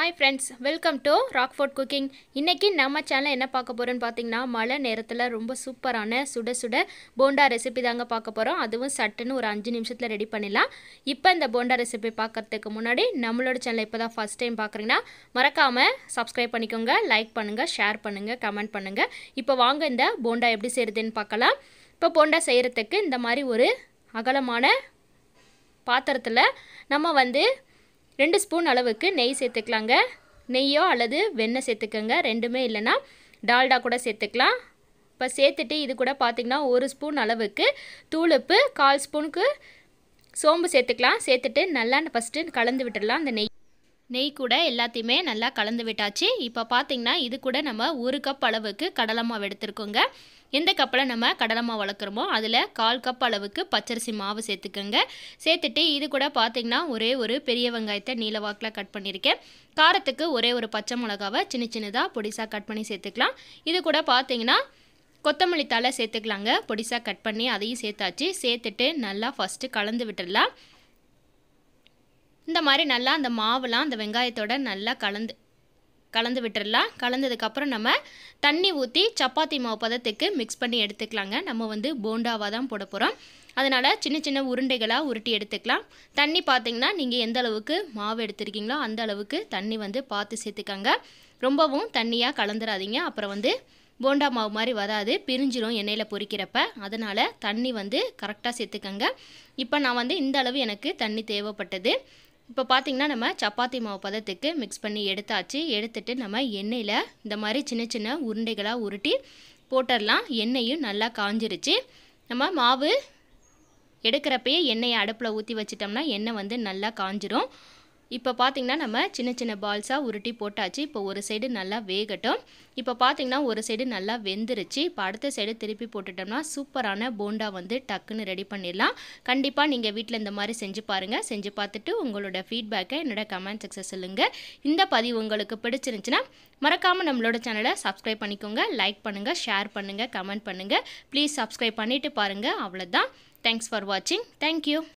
hi friends welcome to Rockfort cooking இன்றைக்கி நம்ம channel என்ன பார்க்க போகிறோன்னு பார்த்தீங்கன்னா மழை நேரத்தில் ரொம்ப சூப்பரான சுட சுட போண்டா ரெசிபி தாங்க பார்க்க போகிறோம் அதுவும் சட்டுன்னு ஒரு அஞ்சு நிமிஷத்தில் ரெடி பண்ணிடலாம் இப்போ இந்த போண்டா ரெசிபி பார்க்கறதுக்கு முன்னாடி நம்மளோட சேனலை இப்போ தான் ஃபஸ்ட் டைம் பார்க்குறீங்கன்னா மறக்காமல் சப்ஸ்கிரைப் பண்ணிக்கோங்க லைக் பண்ணுங்கள் ஷேர் பண்ணுங்கள் கமெண்ட் பண்ணுங்கள் இப்போ வாங்க இந்த போண்டா எப்படி செய்கிறதுன்னு பார்க்கலாம் இப்போ போண்டா செய்கிறதுக்கு இந்த மாதிரி ஒரு அகலமான பாத்திரத்தில் நம்ம வந்து ரெண்டு ஸ்பூன் அளவுக்கு நெய் சேர்த்துக்கலாங்க நெய்யோ அல்லது வெண்ணெய் சேர்த்துக்கோங்க ரெண்டுமே இல்லைன்னா டால்டா கூட சேர்த்துக்கலாம் இப்போ சேர்த்துட்டு இது கூட பார்த்திங்கன்னா ஒரு ஸ்பூன் அளவுக்கு தூளுப்பு கால் ஸ்பூனுக்கு சோம்பு சேர்த்துக்கலாம் சேர்த்துட்டு நல்லா ஃபஸ்ட்டு கலந்து விட்டுடலாம் அந்த நெய் நெய் கூட எல்லாத்தையுமே நல்லா கலந்து விட்டாச்சு இப்போ பார்த்திங்கன்னா இது கூட நம்ம ஒரு கப் அளவுக்கு கடலை மாவு எடுத்துருக்கோங்க எந்த கப்பில் நம்ம கடலை மாவு வளர்க்குறோமோ அதில் கால் கப் அளவுக்கு பச்சரிசி மாவு சேர்த்துக்கோங்க சேர்த்துட்டு இது கூட பார்த்திங்கன்னா ஒரே ஒரு பெரிய வெங்காயத்தை நீல வாக்கில் கட் பண்ணியிருக்கேன் காரத்துக்கு ஒரே ஒரு பச்சை மிளகாவை சின்ன சின்னதாக பொடிசாக கட் பண்ணி சேர்த்துக்கலாம் இது கூட பார்த்திங்கன்னா கொத்தமல்லி தலை சேர்த்துக்கலாங்க பொடிசாக கட் பண்ணி அதையும் சேர்த்தாச்சு சேர்த்துட்டு நல்லா ஃபஸ்ட்டு கலந்து விட்டுடலாம் இந்த மாதிரி நல்லா அந்த மாவுலாம் அந்த வெங்காயத்தோட நல்லா கலந்து கலந்து விட்டுடலாம் கலந்ததுக்கப்புறம் நம்ம தண்ணி ஊற்றி சப்பாத்தி மாவு பதத்துக்கு மிக்ஸ் பண்ணி எடுத்துக்கலாங்க நம்ம வந்து போண்டாவாக தான் போட போகிறோம் அதனால் சின்ன சின்ன உருண்டைகளாக உருட்டி எடுத்துக்கலாம் தண்ணி பார்த்திங்கன்னா நீங்கள் எந்த அளவுக்கு மாவு எடுத்துருக்கீங்களோ அந்த அளவுக்கு தண்ணி வந்து பார்த்து சேர்த்துக்கங்க ரொம்பவும் தண்ணியாக கலந்துடாதீங்க அப்புறம் வந்து போண்டா மாவு மாதிரி வராது பிரிஞ்சிரும் எண்ணெயில் பொரிக்கிறப்ப அதனால் தண்ணி வந்து கரெக்டாக சேர்த்துக்கங்க இப்போ நான் வந்து இந்த அளவு எனக்கு தண்ணி தேவைப்பட்டது இப்போ பார்த்திங்கன்னா நம்ம சப்பாத்தி மாவு பதத்துக்கு மிக்ஸ் பண்ணி எடுத்தாச்சு எடுத்துட்டு நம்ம எண்ணெயில் இந்த மாதிரி சின்ன சின்ன உருண்டைகளாக உருட்டி போட்டுடலாம் எண்ணெயும் நல்லா காஞ்சிருச்சு நம்ம மாவு எடுக்கிறப்பயே எண்ணெயை அடுப்பில் ஊற்றி வச்சிட்டோம்னா எண்ணெய் வந்து நல்லா காஞ்சிரும் இப்போ பார்த்திங்கன்னா நம்ம சின்ன சின்ன பால்ஸாக உருட்டி போட்டாச்சு இப்போ ஒரு சைடு நல்லா வேகட்டும் இப்போ பார்த்திங்கன்னா ஒரு சைடு நல்லா வெந்துருச்சு இப்போ அடுத்த சைடு திருப்பி போட்டுட்டோம்னா சூப்பரான போண்டா வந்து டக்குன்னு ரெடி பண்ணிடலாம் கண்டிப்பாக நீங்கள் வீட்டில் இந்த மாதிரி செஞ்சு பாருங்கள் செஞ்சு பார்த்துட்டு உங்களோட ஃபீட்பேக்கை என்னோட கமெண்ட் செக்ஷன் சொல்லுங்கள் இந்த பதிவு உங்களுக்கு பிடிச்சிருந்துச்சுன்னா மறக்காமல் நம்மளோட சேனலை சப்ஸ்கிரைப் பண்ணிக்கோங்க லைக் பண்ணுங்கள் ஷேர் பண்ணுங்கள் கமெண்ட் பண்ணுங்கள் ப்ளீஸ் சப்ஸ்கிரைப் பண்ணிவிட்டு பாருங்கள் அவ்வளோதான் தேங்க்ஸ் ஃபார் வாட்சிங் தேங்க்யூ